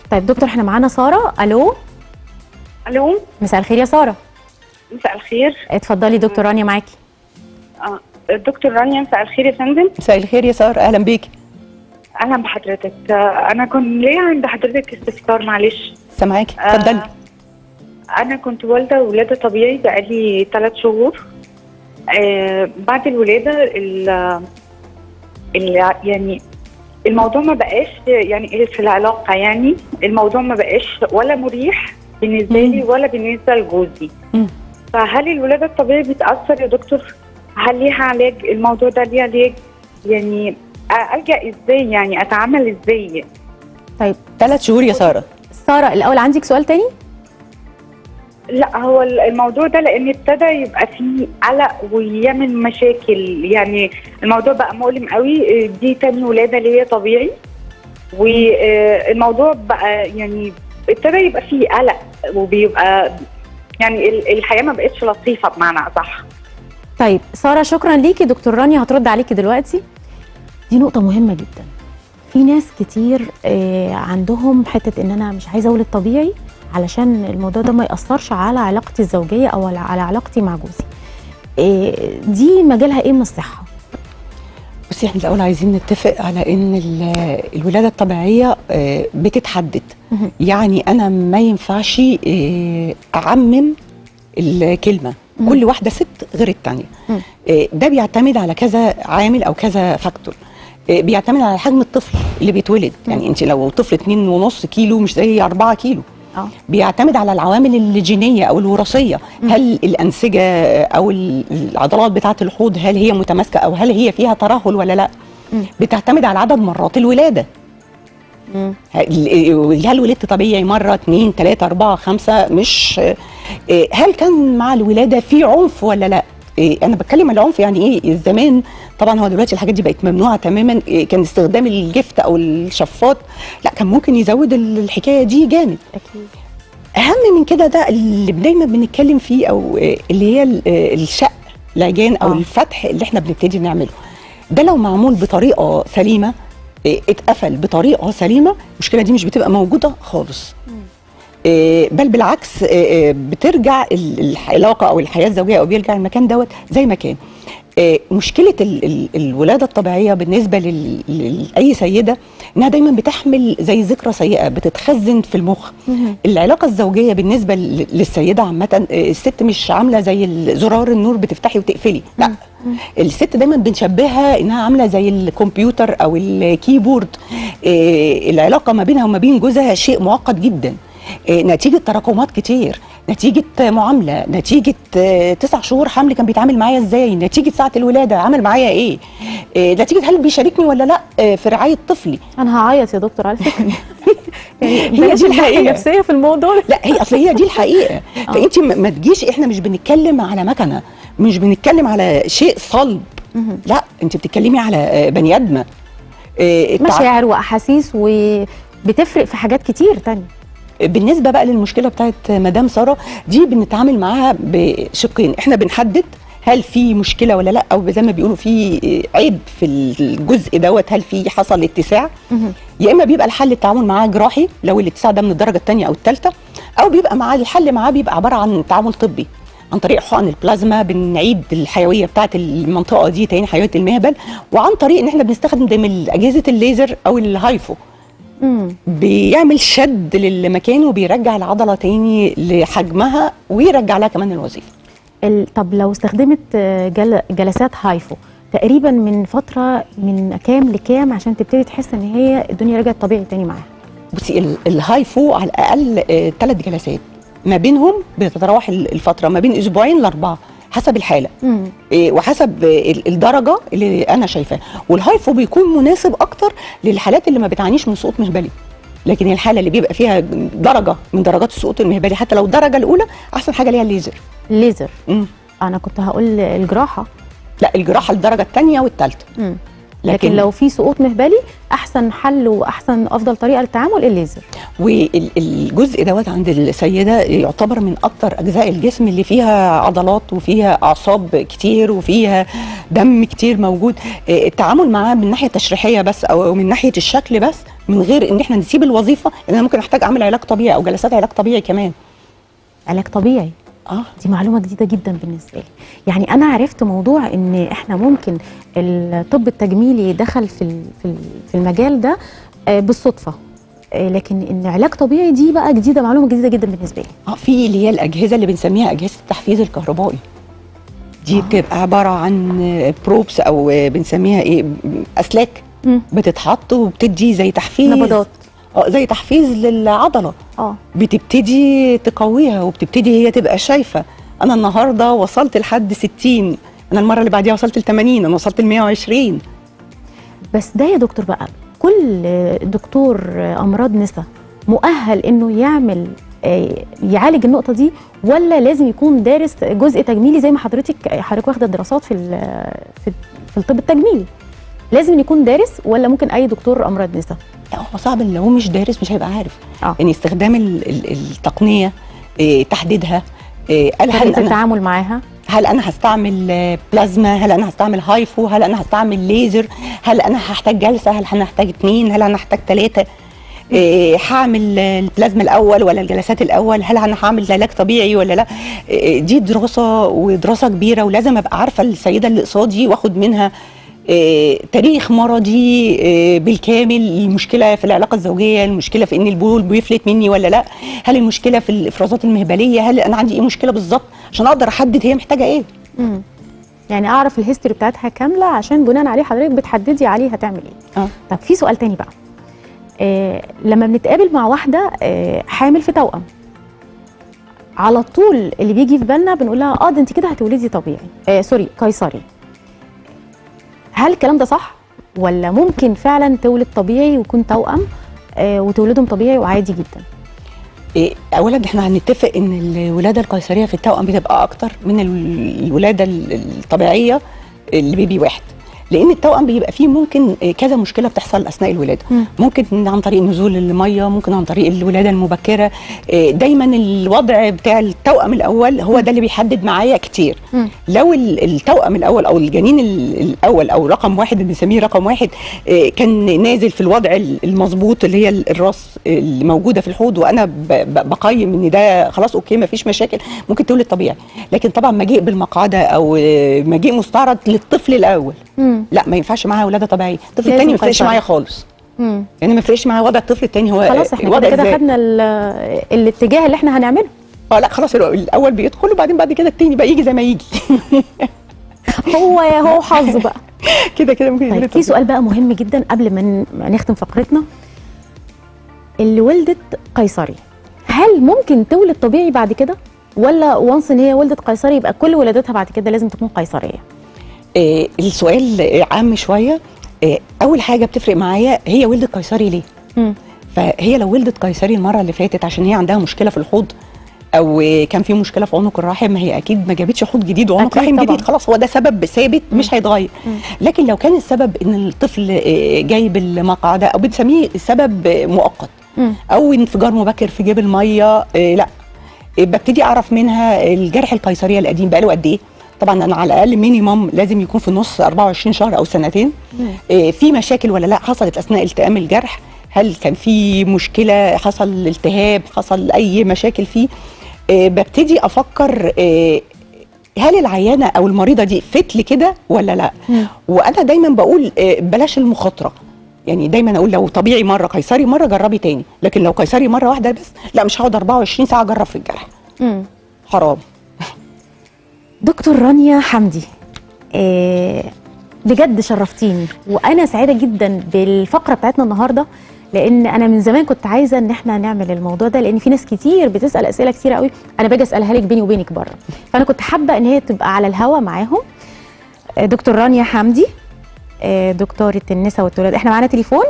طيب دكتور احنا معانا ساره الو الو مساء الخير يا ساره مساء الخير اتفضلي دكتور رانيا معاكي آه. دكتور رانيا مساء الخير يا فندم مساء الخير يا ساره اهلا بيكي اهلا بحضرتك آه انا كنت ليه عند حضرتك استفسار معلش سامعاكي آه. اتفضلي انا كنت والده ولاده طبيعي بقالي ثلاث شهور آه بعد الولاده ال ال- يعني الموضوع ما بقاش يعني في العلاقه يعني الموضوع ما بقاش ولا مريح بالنسبه لي ولا بالنسبه لجوزي مم. فهل الولاده الطبيعي بتاثر يا دكتور هل ليها علاج الموضوع ده ليه علاج يعني أ- الجا ازاي يعني اتعامل ازاي طيب ثلاث شهور يا ساره ساره الاول عندك سؤال تاني لا هو الموضوع ده لان ابتدى يبقى فيه قلق ويعمل مشاكل يعني الموضوع بقى مؤلم قوي دي تاني ولاده ليا طبيعي والموضوع بقى يعني ابتدى يبقى فيه قلق وبيبقى يعني ال- الحياه ما بقتش لطيفه بمعنى اصح طيب ساره شكرا ليكي دكتور رانيا هترد عليكي دلوقتي دي نقطه مهمه جدا في ناس كتير آه، عندهم حته ان انا مش عايزه اولد طبيعي علشان الموضوع ده ما ياثرش على علاقتي الزوجيه او على على علاقتي مع جوزي آه، دي مجالها ايه من الصحه بصي احنا الاول عايزين نتفق على ان ال- الولاده الطبيعيه آه، بتتحدد مهم. يعني انا ما ينفعش آه، اعمم الكلمه مم. كل واحده ست غير الثانيه مم. ده بيعتمد على كذا عامل او كذا فاكتور آه، بيعتمد على حجم الطفل اللي بيتولد يعني انت لو طفل 2.5 كيلو مش زي 4 كيلو اه بيعتمد على العوامل الجينيه او الوراثيه مم. هل الانسجه او ال- العضلات بتاعه الحوض هل هي متماسكه او هل هي فيها ترهل ولا لا مم. بتعتمد على عدد مرات الولاده مم. هل هل ولدت طبيعي مره اثنين ثلاثه اربعه خمسه مش آه، هل كان مع الولاده في عنف ولا لا آه، انا بتكلم على العنف يعني ايه زمان طبعا هو دلوقتي الحاجات دي بقت ممنوعه تماما آه، كان استخدام الجفت او الشفاط لا كان ممكن يزود الحكايه دي جامد اكيد اهم من كده ده اللي دايما بنتكلم فيه او آه، اللي هي ال- آه، الشق العجان او آه. الفتح اللي احنا بنبتدي نعمله ده لو معمول بطريقه سليمه آه، اتقفل بطريقه سليمه المشكله دي مش بتبقى موجوده خالص آه، بل بالعكس آه، آه، بترجع ال- العلاقه او الحياه الزوجيه او بيرجع المكان دوت زي ما كان آه، مشكله ال- ال- الولاده الطبيعيه بالنسبه لل- ل- لاي سيده انها دايما بتحمل زي ذكرى سيئه بتتخزن في المخ مهم. العلاقه الزوجيه بالنسبه ل- للسيده عامه آه، الست مش عامله زي ال- زرار النور بتفتحي وتقفلي لا الست دايما بنشبهها انها عامله زي الكمبيوتر او الكيبورد آه، العلاقه ما بينها وما بين جوزها شيء معقد جدا آه، نتيجه تراكمات كتير نتيجه معامله نتيجه آه، تسع شهور حمل كان بيتعامل معايا ازاي نتيجه ساعه الولاده عمل معايا ايه آه، نتيجه هل بيشاركني ولا لا آه، في رعايه طفلي انا هعيط يا دكتور على فكره يعني هي بلاش دي الناحية الحقيقة. النفسيه في الموضوع ده. لا هي اصل هي دي الحقيقه فانت ما ما تجيش احنا مش بنتكلم على مكنه مش بنتكلم على شيء صلب مهم. لا انت بتتكلمي على آه، بني ادمه آه، التع- مشاعر واحاسيس وبتفرق في حاجات كتير تانية بالنسبه بقى للمشكله بتاعت مدام ساره دي بنتعامل معاها بشقين احنا بنحدد هل في مشكله ولا لا او زي ما بيقولوا في عيب في الجزء دوت هل في حصل اتساع مهم. يا اما بيبقى الحل التعامل معاه جراحي لو الاتساع ده من الدرجه الثانيه او الثالثه او بيبقى معاه الحل معاه بيبقى عباره عن تعامل طبي عن طريق حقن البلازما بنعيد الحيويه بتاعه المنطقه دي تاني حيويه المهبل وعن طريق ان احنا بنستخدم دايما اجهزه الليزر او الهايفو مم. بيعمل شد للمكان وبيرجع العضله تاني لحجمها ويرجع لها كمان الوظيفه ال- طب لو استخدمت آه، جل... جلسات هايفو تقريبا من فتره من كام لكام عشان تبتدي تحس ان هي الدنيا رجعت طبيعي تاني معاها بصي ال- الهايفو على الاقل ثلاث جلسات ما بينهم بتتراوح ال- الفتره ما بين اسبوعين لاربعه حسب الحاله مم. إيه، وحسب آه، ال- الدرجه اللي انا شايفاها والهايفو بيكون مناسب اكتر للحالات اللي ما بتعانيش من سقوط مهبلي لكن الحاله اللي بيبقى فيها درجه من درجات السقوط المهبلي حتى لو الدرجه الاولى احسن حاجه ليها الليزر الليزر مم. انا كنت هقول الجراحه لا الجراحه الدرجه الثانيه والثالثه مم. لكن, لكن- لكن لو في سقوط مهبلي احسن حل واحسن افضل طريقه للتعامل الليزر والجزء دوت عند السيده يعتبر من اكتر اجزاء الجسم اللي فيها عضلات وفيها اعصاب كتير وفيها دم كتير موجود آه، التعامل معاه من ناحيه تشريحيه بس او من ناحيه الشكل بس من غير ان احنا نسيب الوظيفه ان انا ممكن احتاج اعمل علاج طبيعي او جلسات علاج طبيعي كمان علاج طبيعي اه دي معلومه جديده جدا بالنسبه لي يعني انا عرفت موضوع ان احنا ممكن الطب التجميلي دخل في ال- في ال- في المجال ده آه، بالصدفه آه، لكن ان علاج طبيعي دي بقى جديده معلومه جديده جدا بالنسبه لي اه في اللي هي الاجهزه اللي بنسميها اجهزه التحفيز الكهربائي دي آه. بتبقى عباره عن بروبس او بنسميها ايه اسلاك مم. بتتحط وبتدي زي تحفيز نبضات اه زي تحفيز للعضله اه بتبتدي تقويها وبتبتدي هي تبقى شايفه انا النهارده وصلت لحد 60 انا المره اللي بعديها وصلت ل 80 انا وصلت ل 120 بس ده يا دكتور بقى كل دكتور امراض نساء مؤهل انه يعمل آه، يعالج النقطه دي ولا لازم يكون دارس جزء تجميلي زي ما حضرتك حضرتك واخده دراسات في ال- في في الطب التجميلي لازم يكون دارس ولا ممكن اي دكتور امراض نساء لا هو صعب ان لو هو مش دارس مش هيبقى عارف اه يعني استخدام ال- ال- التقنيه إيه، تحديدها إيه، هل هل طريقه انا التعامل معاها هل انا هستعمل آه، بلازما هل انا هستعمل هايفو هل انا هستعمل ليزر هل انا هحتاج جلسه هل انا هحتاج اتنين هل انا هحتاج ثلاثه إيه، هعمل آه، البلازما الاول ولا الجلسات الاول هل انا هعمل علاج طبيعي ولا لا إيه، دي دراسه ودراسه كبيره ولازم ابقى عارفه السيده اللي قصادي واخد منها إيه، تاريخ مرضي إيه، بالكامل المشكله في العلاقه الزوجيه المشكله في ان البول بيفلت مني ولا لا هل المشكله في الافرازات المهبليه هل انا عندي ايه مشكله بالظبط عشان اقدر احدد هي محتاجه ايه مم. يعني اعرف الهيستوري بتاعتها كامله عشان بناء عليه حضرتك بتحددي عليه هتعمل ايه اه طب في سؤال تاني بقى آه لما بنتقابل مع واحده آه حامل في توأم على طول اللي بيجي في بالنا بنقول لها اه ده انت كده هتولدي طبيعي آه سوري قيصري هل الكلام ده صح ولا ممكن فعلا تولد طبيعي ويكون توأم آه وتولدهم طبيعي وعادي جدا إيه، اولا احنا هنتفق ان الولاده القيصريه في التوأم بتبقى اكتر من ال- الولاده ال- الطبيعيه البيبي واحد لان التوأم بيبقى فيه ممكن إيه، كذا مشكله بتحصل اثناء الولاده مم. ممكن عن طريق نزول الميه ممكن عن طريق الولاده المبكره إيه، دايما الوضع بتاع التوأم الاول هو ده اللي بيحدد معايا كتير مم. لو ال- التوأم الاول او الجنين ال- الاول او رقم واحد اللي بنسميه رقم واحد آه، كان نازل في الوضع ال- المظبوط اللي هي ال- الراس اللي موجوده في الحوض وانا ب- ب- بقيم ان ده خلاص اوكي ما فيش مشاكل ممكن تولد طبيعي لكن طبعا مجيء بالمقعده او آه، مجيء مستعرض للطفل الاول مم. لا ما ينفعش معاها ولاده طبيعيه الطفل لازم الثاني ما يفرقش قيصري. معايا خالص مم. يعني ما يفرقش معايا وضع الطفل الثاني هو خلاص احنا وضع كده كده إزاي. خدنا ال- الاتجاه اللي احنا هنعمله اه لا خلاص الاول بيدخل وبعدين بعد كده الثاني بقى يجي زي ما يجي هو يا هو حظ بقى كده كده ممكن طيب يولد في طبيعي. سؤال بقى مهم جدا قبل ما ن- ما نختم فقرتنا اللي ولدت قيصري هل ممكن تولد طبيعي بعد كده ولا وانس ان هي ولدت قيصري يبقى كل ولادتها بعد كده لازم تكون قيصريه آه، السؤال آه، عام شويه آه، اول حاجه بتفرق معايا هي ولدت قيصري ليه مم. فهي لو ولدت قيصري المره اللي فاتت عشان هي عندها مشكله في الحوض او آه، كان في مشكله في عنق الرحم ما هي اكيد ما جابتش حوض جديد وعنق أكيد رحم طبعاً. جديد خلاص هو ده سبب ثابت مم. مش هيتغير مم. لكن لو كان السبب ان الطفل آه، جاي بالمقعده او بنسميه سبب آه، مؤقت مم. او انفجار مبكر في جيب الميه آه، لا آه، ببتدي اعرف منها الجرح القيصريه القديم بقاله قد ايه طبعا انا على الاقل مينيمم لازم يكون في النص 24 شهر او سنتين مم. آه، في مشاكل ولا لا حصلت اثناء التئام الجرح هل كان في مشكله حصل التهاب حصل اي مشاكل فيه آه، ببتدي افكر آه، هل العيانه او المريضه دي فتل كده ولا لا مم. وانا دايما بقول آه، بلاش المخاطره يعني دايما اقول لو طبيعي مره قيصري مره جربي تاني لكن لو قيصري مره واحده بس لا مش هقعد 24 ساعه اجرب في الجرح مم. حرام دكتور رانيا حمدي آه بجد شرفتيني وانا سعيده جدا بالفقره بتاعتنا النهارده لان انا من زمان كنت عايزه ان احنا نعمل الموضوع ده لان في ناس كتير بتسال اسئله كتير قوي انا باجي اسالها لك بيني وبينك بره فانا كنت حابه ان هي تبقى على الهوا معاهم آه، دكتور رانيا حمدي آه، دكتوره النساء والتولاد احنا معانا تليفون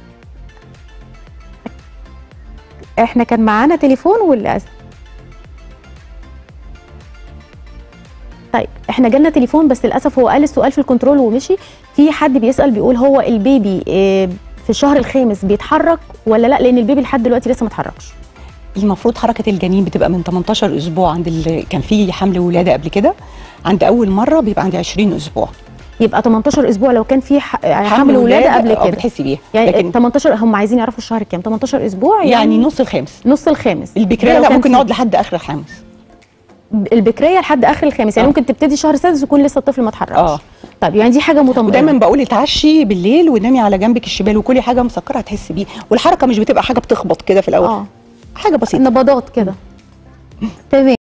احنا كان معانا تليفون ولا طيب احنا جالنا تليفون بس للاسف هو قال السؤال في الكنترول ومشي في حد بيسال بيقول هو البيبي آه، في الشهر الخامس بيتحرك ولا لا لان البيبي لحد دلوقتي لسه ما اتحركش المفروض حركه الجنين بتبقى من 18 اسبوع عند اللي كان في حمل ولاده قبل كده عند اول مره بيبقى عند 20 اسبوع يبقى 18 اسبوع لو كان في ح- حمل ولاده قبل آه، كده بتحسي بيها يعني لكن 18 هم عايزين يعرفوا الشهر كام 18 اسبوع يعني, يعني نص الخامس نص الخامس البكريه ده لو لا كان ممكن في- نقعد لحد اخر الخامس البكريه لحد اخر الخامس يعني آه. ممكن تبتدي شهر سادس ويكون لسه الطفل ما اتحركش اه طيب يعني دي حاجه مطمئنه ودايما بقول اتعشي بالليل ونامي على جنبك الشمال وكلي حاجه مسكره هتحسي بيه والحركه مش بتبقى حاجه بتخبط كده في الاول اه حاجه بسيطه نبضات كده تمام